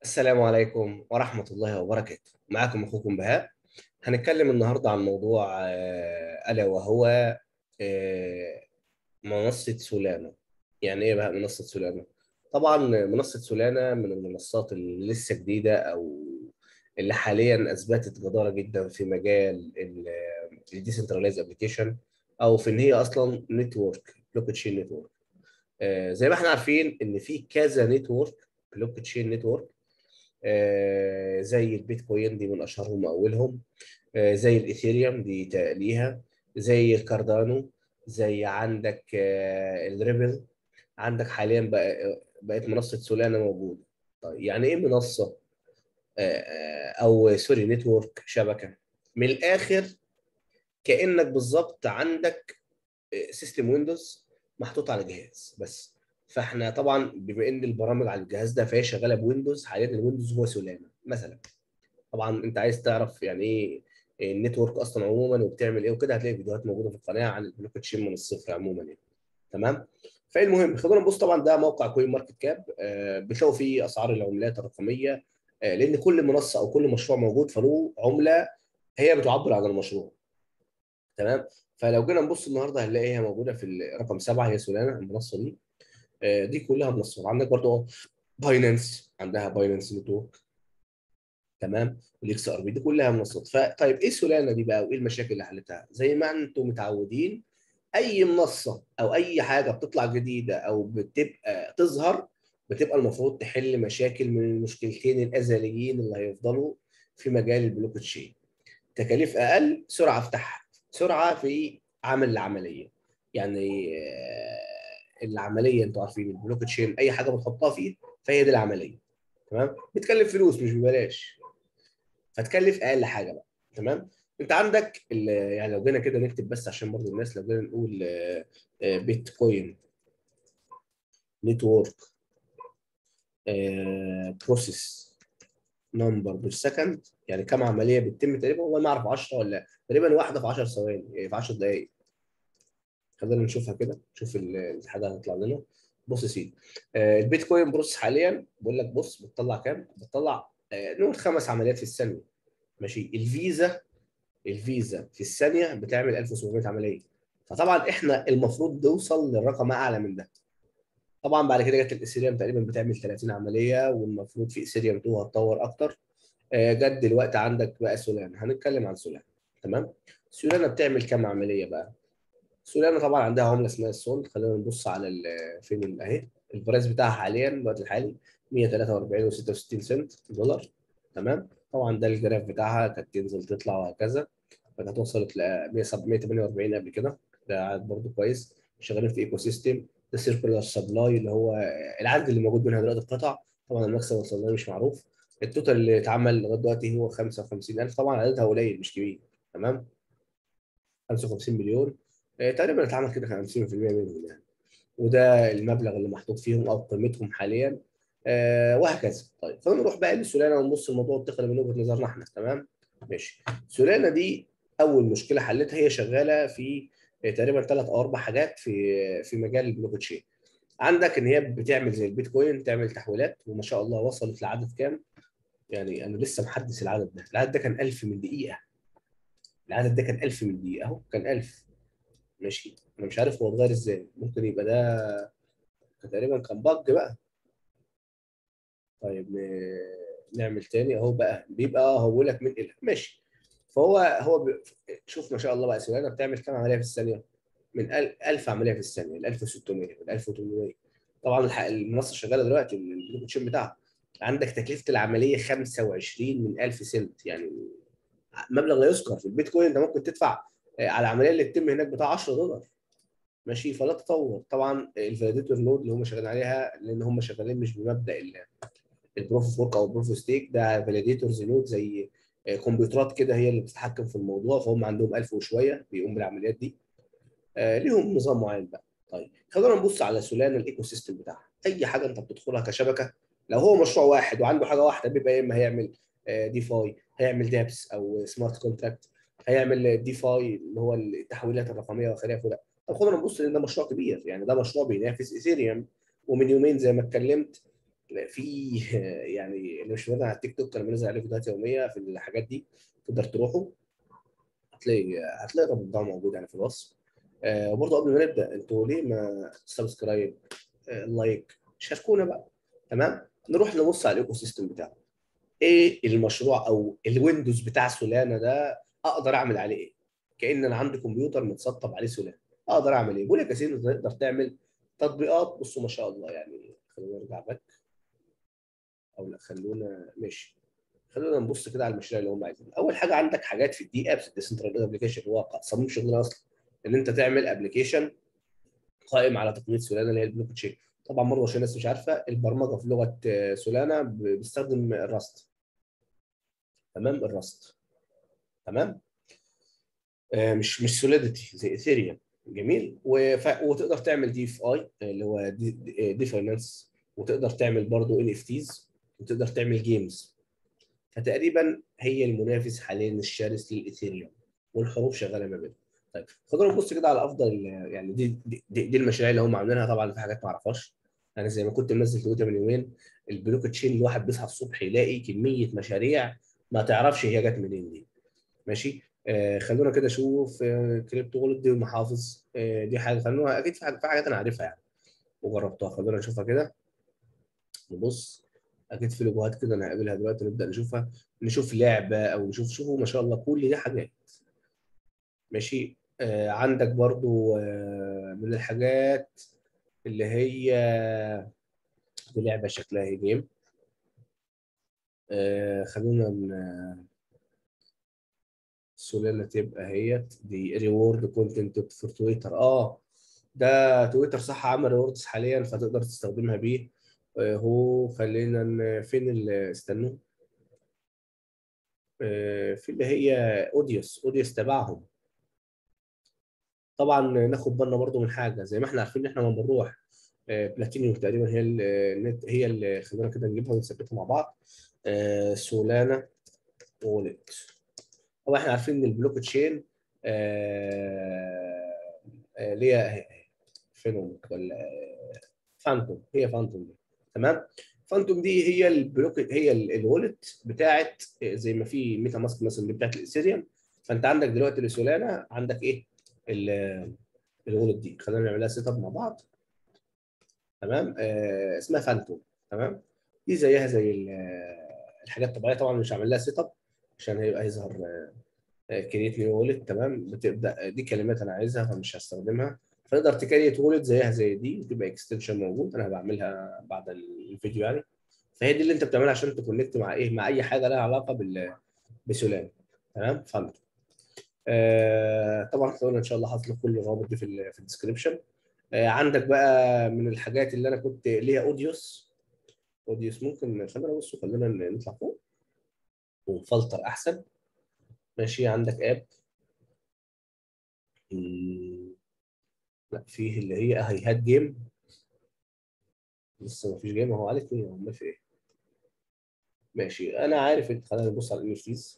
السلام عليكم ورحمة الله وبركاته معكم أخوكم بهاء هنتكلم النهاردة عن موضوع آه، ألا وهو آه، منصة سولانا يعني إيه بقى منصة سولانا؟ طبعا منصة سولانا من المنصات اللي لسه جديدة أو اللي حاليا أثبتت جدارة جدا في مجال الديسنترلايز ابلكيشن أو في إن هي أصلا نتورك بلوك تشين نتورك زي ما احنا عارفين إن في كذا نتورك بلوك تشين نتورك آه، زي البيتكوين دي من اشهرهم واولهم آه، زي الايثيريوم دي تقليها زي الكاردانو زي عندك آه، الريبل عندك حاليا بقى بقت منصه سولانا موجوده طيب يعني ايه منصه او سوري نتورك شبكه من الاخر كانك بالظبط عندك سيستم ويندوز محطوط على جهاز بس فاحنا طبعا بما ان البرامج على الجهاز ده فهي شغاله بويندوز حاليا الويندوز هو سولانا مثلا طبعا انت عايز تعرف يعني ايه النتورك اصلا عموما وبتعمل ايه وكده هتلاقي فيديوهات موجوده في القناه عن البلوك تشين من الصفر عموما يعني تمام فالمهم خلونا نبص طبعا ده موقع كوين ماركت كاب آه بتلاقوا فيه اسعار العملات الرقميه آه لان كل منصه او كل مشروع موجود فله عمله هي بتعبر عن المشروع تمام فلو جينا نبص النهارده هنلاقيها موجوده في رقم سبعه هي سولانا المنصه دي دي كلها منصات عندك برضو باينانس عندها باينانس نتورك تمام والاكس ار بي دي كلها منصات فطيب ايه سولانا دي بقى وايه المشاكل اللي حلتها زي ما انتم متعودين اي منصه او اي حاجه بتطلع جديده او بتبقى تظهر بتبقى المفروض تحل مشاكل من المشكلتين الازليين اللي هيفضلوا في مجال البلوك تشين تكاليف اقل سرعه في تحت سرعه في عمل العمليه يعني العمليه انتوا عارفين البلوك تشين اي حاجه بتحطها فيه فهي دي العمليه تمام بتكلف فلوس مش ببلاش فتكلف اقل حاجه بقى تمام انت عندك يعني لو جينا كده نكتب بس عشان برضه الناس لو جينا نقول بيتكوين نتورك بروسيس نمبر بير سكند يعني كم عمليه بتتم تقريبا والله ما اعرف 10 ولا تقريبا واحده في 10 ثواني في 10 دقائق خلينا نشوفها كده نشوف الحاجه هتطلع لنا بص يا سيدي البيتكوين بروسس حاليا بقول لك بص بتطلع كام؟ بتطلع نقول خمس عمليات في الثانيه ماشي الفيزا الفيزا في الثانيه بتعمل 1700 عمليه فطبعا احنا المفروض نوصل للرقم اعلى من ده طبعا بعد كده جت الاثيريوم تقريبا بتعمل 30 عمليه والمفروض في اثيريوم 2 هتطور اكتر جت دلوقتي عندك بقى سولانا هنتكلم عن سولانا تمام سولانا بتعمل كام عمليه بقى سولانا طبعا عندها عمله اسمها السول خلينا نبص على فين اهي البرايس بتاعها حاليا الوقت الحالي 143 و66 سنت دولار تمام طبعا ده الجراف بتاعها كانت تنزل تطلع وهكذا فكانت وصلت ل 148 قبل كده ده عدد برضه كويس شغالين في ايكو سيستم ده سيركولار سبلاي اللي هو العدد اللي موجود منها دلوقتي القطع طبعا المكسب وصلنا مش معروف التوتال اللي اتعمل لغايه دلوقتي هو 55000 طبعا عددها قليل مش كبير تمام 55 مليون تقريبا اتعمل كده 50% منهم يعني وده المبلغ اللي محطوط فيهم او قيمتهم حاليا آه وهكذا طيب فنروح بقى لسولانا ونبص الموضوع التقني من وجهه نظرنا احنا تمام ماشي سولانا دي اول مشكله حلتها هي شغاله في تقريبا ثلاث او اربع حاجات في في مجال البلوك تشين عندك ان هي بتعمل زي البيتكوين تعمل تحويلات وما شاء الله وصلت لعدد كام يعني انا لسه محدث العدد ده العدد ده كان 1000 من دقيقه العدد ده كان 1000 من دقيقه اهو كان 1000 ماشي انا مش عارف هو اتغير ازاي ممكن يبقى ده تقريبا كان بج بقى طيب نعمل تاني اهو بقى بيبقى هو لك من الى ماشي فهو هو ب... شوف ما شاء الله بقى سولانا بتعمل كام عمليه في الثانيه من 1000 عمليه في الثانيه ل 1600 ل 1800 طبعا المنصه شغاله دلوقتي البلوك تشين بتاعها عندك تكلفه العمليه 25 من 1000 سنت يعني مبلغ لا يذكر في البيتكوين انت ممكن تدفع على العمليه اللي تتم هناك بتاع 10 دولار ماشي فلا تطور طبعا الفاليديتور نود اللي هم شغالين عليها لان هم شغالين مش بمبدا البروف اوف ورك او البروف اوف ستيك ده فاليديتورز نود زي كمبيوترات كده هي اللي بتتحكم في الموضوع فهم عندهم 1000 وشويه بيقوم بالعمليات دي آه ليهم نظام معين بقى طيب خلينا نبص على سولانا الايكو سيستم بتاعها اي حاجه انت بتدخلها كشبكه لو هو مشروع واحد وعنده حاجه واحده بيبقى يا اما هيعمل آه دي فاي هيعمل دابس او سمارت كونتراكت هيعمل دي فاي اللي هو التحويلات الرقميه وخلافه لا طب خلينا نبص ان ده مشروع كبير يعني ده مشروع بينافس ايثيريوم ومن يومين زي ما اتكلمت في يعني اللي مش موجود على التيك توك انا بنزل عليه فيديوهات يوميه في الحاجات دي تقدر تروحوا هتلاقي هتلاقي الرابط بتاعه موجود يعني في الوصف آه وبرضه قبل ما نبدا انتوا ليه ما سبسكرايب آه لايك شاركونا بقى تمام نروح نبص على الايكو سيستم بتاعه ايه المشروع او الويندوز بتاع سولانا ده اقدر اعمل عليه ايه كان انا عندي كمبيوتر متسطب عليه سولانا اقدر اعمل ايه بقول لك يا سيدي تقدر تعمل تطبيقات بصوا ما شاء الله يعني خلونا نرجع باك او لا خلونا ماشي خلونا نبص كده على المشاريع اللي هم عايزينها اول حاجه عندك حاجات في الدي ابس الديسنترال ابلكيشن هو صميم شغلنا اصلا ان انت تعمل ابلكيشن قائم على تقنيه سولانا اللي هي البلوك تشين طبعا برضه عشان الناس مش عارفه البرمجه في لغه سولانا بيستخدم الراست تمام الراست تمام آه مش مش سوليديتي زي ايثيريوم جميل وف... وتقدر تعمل دي اف اي اللي هو دي, دي فاينانس وتقدر تعمل برضه ان اف تيز وتقدر تعمل جيمز فتقريبا هي المنافس حاليا الشرس للايثيريوم والحروب شغاله ما بينهم طيب خلونا نبص كده على افضل يعني دي دي, دي المشاريع اللي هم عاملينها طبعا في حاجات ما اعرفهاش انا زي ما كنت منزل تويتر من يومين البلوك تشين الواحد بيصحى الصبح يلاقي كميه مشاريع ما تعرفش هي جت منين دي ماشي آه خلونا كده نشوف آه كريبتو وولد دي المحافظ آه دي حاجه خلونا اكيد في حاجات انا عارفها يعني وجربتها خلونا نشوفها كده نبص اكيد في لوجوهات كده انا هقابلها دلوقتي نبدا نشوفها نشوف لعبه او نشوف شوفوا ما شاء الله كل دي حاجات ماشي آه عندك برضو آه من الحاجات اللي هي دي لعبه شكلها هي جيم آه خلونا ن... سلالة تبقى هيت دي ريورد كونتنت فور تويتر اه ده تويتر صح عمل ريوردز حاليا فتقدر تستخدمها بيه آه هو خلينا فين اللي استنوا آه في اللي هي اوديوس اوديوس تبعهم طبعا ناخد بالنا برضو من حاجه زي ما احنا عارفين ان احنا لما بنروح بلاتينيوم تقريبا هي النت هي اللي خلينا كده نجيبها ونثبتها مع بعض سولانا وولت هو احنا عارفين ان البلوك تشين اللي هي فين ولا فانتوم هي فانتوم دي تمام فانتوم دي هي البلوك هي الولت بتاعت زي ما في ميتا ماسك مثلا دي بتاعت الاثيريوم فانت عندك دلوقتي السولانا عندك ايه الولت دي خلينا نعملها سيت اب مع بعض تمام آه اسمها فانتوم تمام دي زيها زي الحاجات الطبيعيه طبعا مش هعمل لها سيت اب عشان هيبقى يظهر كريت نيو وولت تمام بتبدا دي كلمات انا عايزها فمش هستخدمها فتقدر تكريت وولت زيها زي دي وتبقى اكستنشن موجود انا بعملها بعد الفيديو يعني فهي دي اللي انت بتعملها عشان تكونكت مع ايه مع اي حاجه لها علاقه بال بسولان تمام فهمت آه طبعا قلنا ان شاء الله حاطط لك كل الروابط دي في في الديسكربشن آه عندك بقى من الحاجات اللي انا كنت ليها اوديوس اوديوس ممكن خلينا نبص خلينا نطلع فوق ونفلتر احسن ماشي عندك اب لا فيه اللي هي هي هات جيم لسه ما فيش جيم اهو عليك ايه امال في ايه ماشي انا عارف انت خلينا نبص على الانترفيس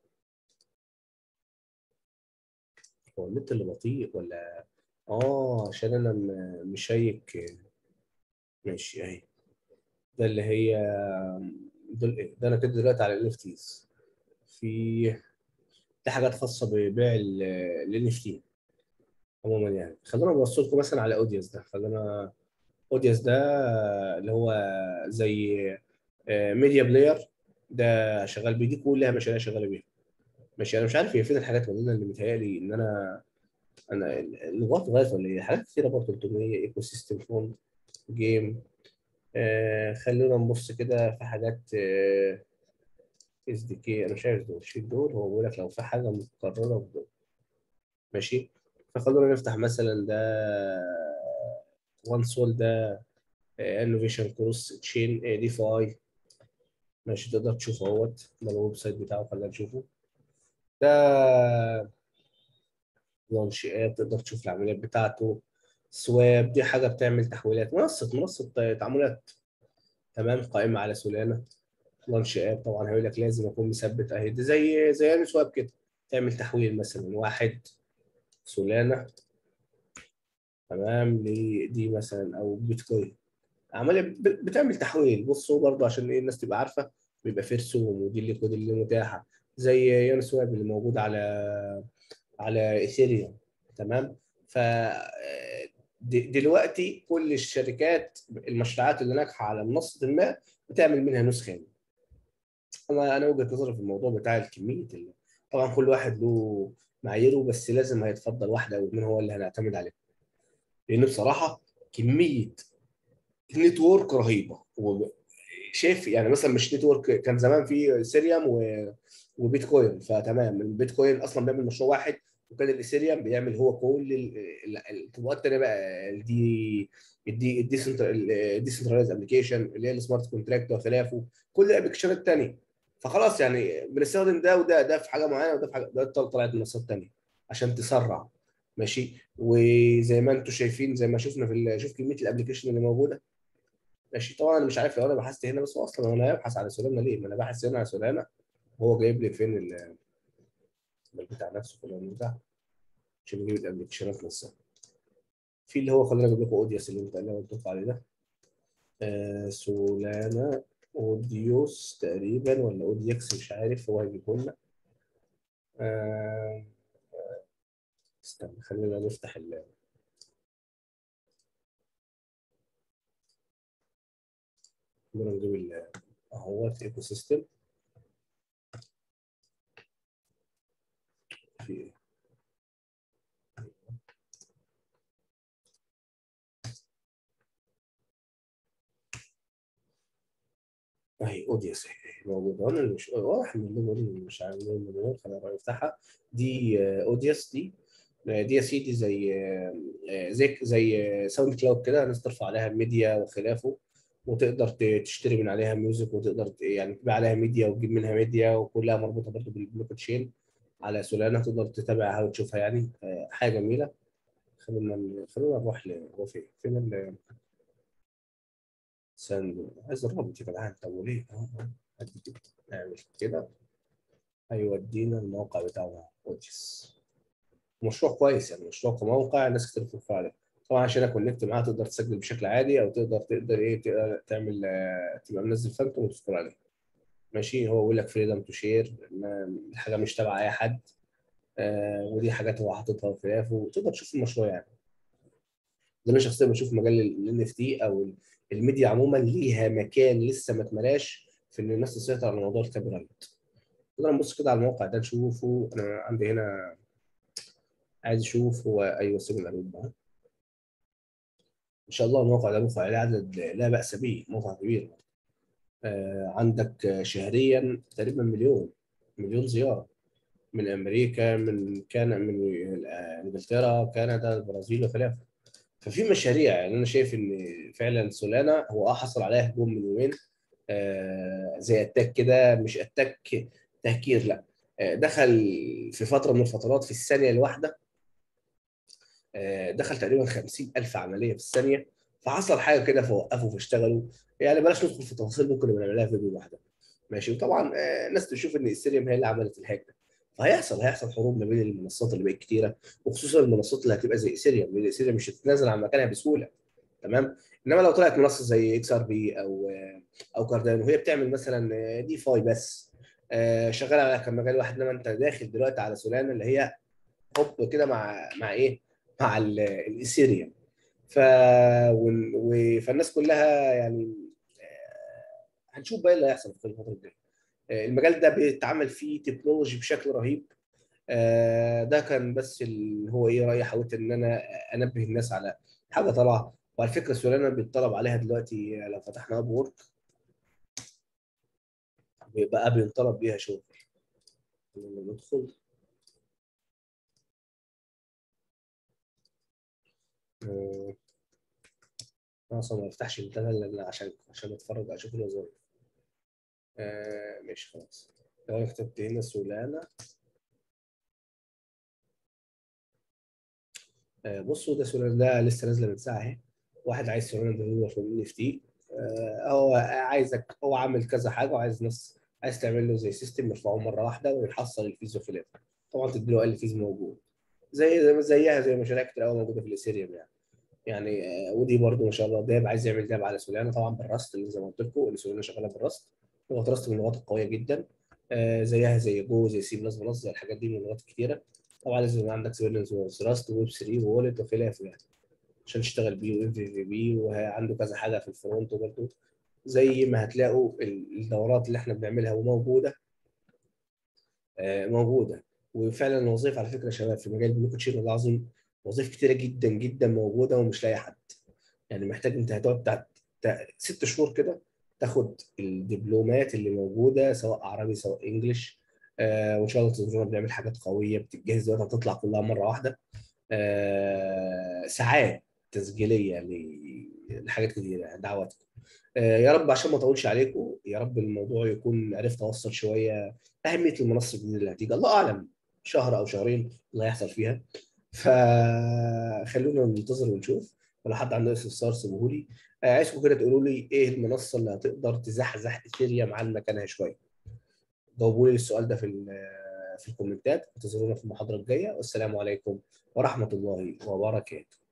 هو النت اللي بطيء ولا اه عشان انا مشيك ماشي اهي ده اللي هي دول ده انا كده دلوقتي على ال NFTs في دي حاجات خاصه ببيع ال NFT عموما يعني خلونا نبص لكم مثلا على اوديوس ده خلونا اوديوس ده اللي هو زي ميديا بلاير ده شغال بيه دي كلها مشاريع شغاله بيها ماشي انا مش عارف هي فين الحاجات موجوده اللي متهيألي ان انا انا اللغات غاية ولا ايه حاجات كتيره برضه 300 ايكو سيستم فون جيم آه خلونا نبص كده في حاجات اس دي كي انا مش عارف دول شيل دول هو بيقول لك لو في حاجه متكرره في دول ماشي فخلونا نفتح مثلا ده وان سول ده انوفيشن كروس تشين دي فاي ماشي تقدر تشوفه اهوت ده الويب سايت بتاعه خلينا نشوفه ده لانش اب تقدر تشوف العمليات بتاعته سواب دي حاجه بتعمل تحويلات منصه منصه تعاملات تمام قائمه على سولانا لانش اب طبعا هيقول لك لازم اكون مثبت اهي دي زي زي يعني سواب كده تعمل تحويل مثلا واحد سولانا تمام لدي مثلا او بيتكوين عمليه ب- بتعمل تحويل بصوا برضو عشان ايه الناس تبقى عارفه بيبقى في رسوم ودي الليكويد اللي متاحه زي يون سواب اللي موجود على على ايثيريوم تمام ف د- دلوقتي كل الشركات المشروعات اللي ناجحه على منصه ما بتعمل منها نسخين انا انا وجهه نظري في الموضوع بتاع الكميه اللي طبعا كل واحد له معاييره بس لازم هيتفضل واحده او اثنين هو اللي هنعتمد عليه لان بصراحه كميه نتورك رهيبه و- شايف يعني مثلا مش نتورك كان زمان في سيريوم و... وبيتكوين فتمام البيتكوين اصلا بيعمل مشروع واحد وكان الايثيريوم بيعمل هو كل ال- ال- الطبقات الثانيه بقى الدي الدي الديسنترلايز ابلكيشن اللي هي السمارت كونتراكت وخلافه كل الابلكيشنات الثانيه فخلاص يعني بنستخدم ده وده ده في حاجه معينه وده في حاجه ده طلعت منصات ثانيه عشان تسرع ماشي وزي ما انتم شايفين زي ما شفنا في ال- شوف كميه الابلكيشن اللي موجوده ماشي طبعا انا مش عارف لو انا بحثت هنا بس هو اصلا انا هبحث على سولانا ليه؟ ما انا بحث هنا على سولانا وهو جايب لي فين ال- بتاع نفسه في العنوان ده عشان يجيب الابلكيشنات نفسها في اللي هو خلينا اجيب لكم اوديوس اللي انت اللي أنا قلت لكم عليه ده آه سولانا اوديوس تقريبا ولا اوديكس مش عارف هو هيجيبه لنا آه استنى خلينا نفتح ال خلينا نجيب ال اهوت ايكو سيستم في ايه اهي اوديوس اهي موجوده انا اللي مش واضح من اللوجو اللي مش عارف اللوجو خلينا نروح نفتحها دي آه، اوديوس دي آه، دي يا سيدي زي آه، آه، زي زي آه، ساوند كلاود كده الناس ترفع عليها ميديا وخلافه وتقدر ت- تشتري من عليها ميوزك وتقدر ت- يعني تبيع عليها ميديا وتجيب منها ميديا وكلها مربوطه برضه بالبلوك تشين على سولانا تقدر تتابعها وتشوفها يعني آه، حاجه جميله خلينا خلينا نروح ل هو فين فين ال ساند عايز الرابط يا جدعان طب وليه؟ أهو، أهو. أدي كده. نعمل كده هيودينا الموقع بتاعنا واتشز مشروع كويس يعني مشروع كموقع ناس كتير بترفع عليه طبعا عشان اكونكت معاه تقدر تسجل بشكل عادي او تقدر تقدر ايه تقدر تعمل آه، تبقى منزل فانتوم وتدخل عليه ماشي هو بيقول لك فريدم تو شير الحاجه مش تبع اي حد آه ودي حاجات هو حاططها في خلافه وتقدر تشوف المشروع يعني ده انا شخصيا بشوف مجال ال اف تي او الميديا عموما ليها مكان لسه ما اتملاش في ان الناس تسيطر على موضوع الكوبي رايت نقدر نبص كده على الموقع ده نشوفه انا عندي هنا عايز اشوف هو ايوه سيب العروض بقى ان شاء الله الموقع ده موقع له عدد لا باس به موقع كبير آه عندك شهريا تقريبا مليون مليون زياره من امريكا من كان من آه، انجلترا كندا البرازيل وخلافه ففي مشاريع يعني انا شايف ان فعلا سولانا هو اه حصل عليها هجوم من يومين آه زي اتاك كده مش اتاك تهكير لا آه دخل في فتره من الفترات في الثانيه الواحده آه دخل تقريبا 50000 عمليه في الثانيه فحصل حاجه كده فوقفوا فاشتغلوا يعني بلاش ندخل في تفاصيل ممكن نبقى نعملها في فيديو واحده ماشي وطبعا آه الناس تشوف ان اثيريوم هي اللي عملت الهاك ده فهيحصل هيحصل حروب ما بين المنصات اللي بقت كتيره وخصوصا المنصات اللي هتبقى زي ايثيريوم لان ايثيريوم مش هتتنازل عن مكانها بسهوله تمام انما لو طلعت منصه زي اكس ار بي او او كاردانو وهي بتعمل مثلا دي فاي بس آه، شغاله على كم مجال واحد انما انت داخل دلوقتي على سولانا اللي هي هوب كده مع مع ايه؟ مع ال- الايثيريوم ف ون- و... فالناس كلها يعني آه، هنشوف بقى إيه اللي هيحصل في الفتره الجايه آه، المجال ده بيتعمل فيه تكنولوجي بشكل رهيب آه، ده كان بس اللي هو ايه رايي حاولت ان انا انبه الناس على حاجه طالعه وعلى فكره سولانا بيتطلب عليها دلوقتي لو فتحنا اب وورك بقى بينطلب بيها شغل لما ندخل آه، انا اصلا ما بفتحش البتاع ده إلا عشان عشان اتفرج اشوف الوظائف آه ماشي خلاص لو انا كتبت هنا سولانا آه بصوا ده سولانا ده لسه نازله من ساعه اهي واحد عايز سولانا ديفلوبر في الان اف تي هو عايزك هو عامل كذا حاجه وعايز ناس عايز تعمل له زي سيستم يرفعوه مره واحده ويحصل الفيز وخلافه طبعا تديله اقل فيز موجود زي زي ما زيها زي مشاريع كتير قوي موجوده في الاثيريوم يعني يعني آه، ودي برضو ما شاء الله داب عايز يعمل داب على سولانا طبعا بالراست اللي زي ما قلت لكم اللي سولانا شغاله بالراست لغه راست من اللغات القويه جدا آه، زيها زي جو زي سي بلس بلس زي الحاجات دي من اللغات الكتيره طبعا لازم يبقى عندك سويلنز وراست ويب 3 وولت وخلافه يعني عشان تشتغل بيه وام في في بي وعنده كذا حاجه في الفرونت برضه زي ما هتلاقوا الدورات اللي احنا بنعملها وموجوده آه، موجوده وفعلا الوظيفه على فكره يا شباب في مجال البلوك تشين العظيم وظائف كتيره جدا جدا موجوده ومش لاقي حد يعني محتاج انت هتقعد بتاع بتاع ست شهور كده تاخد الدبلومات اللي موجوده سواء عربي سواء انجلش آه وان شاء الله تنظرنا بنعمل حاجات قويه بتتجهز دلوقتي هتطلع كلها مره واحده آه ساعات تسجيليه ل- لحاجات كتيره دعواتكم آه يا رب عشان ما اطولش عليكم يا رب الموضوع يكون عرفت اوصل شويه اهميه المنصه الجديده اللي هتيجي الله اعلم شهر او شهرين اللي هيحصل فيها فخلونا ننتظر ونشوف ولو حد عنده استفسار سيبوه لي آه، عايزكم كده تقولوا لي ايه المنصه اللي هتقدر تزحزح ايثيريوم عن مكانها شويه جاوبوا لي السؤال ده في ال- في الكومنتات انتظرونا في المحاضره الجايه والسلام عليكم ورحمه الله وبركاته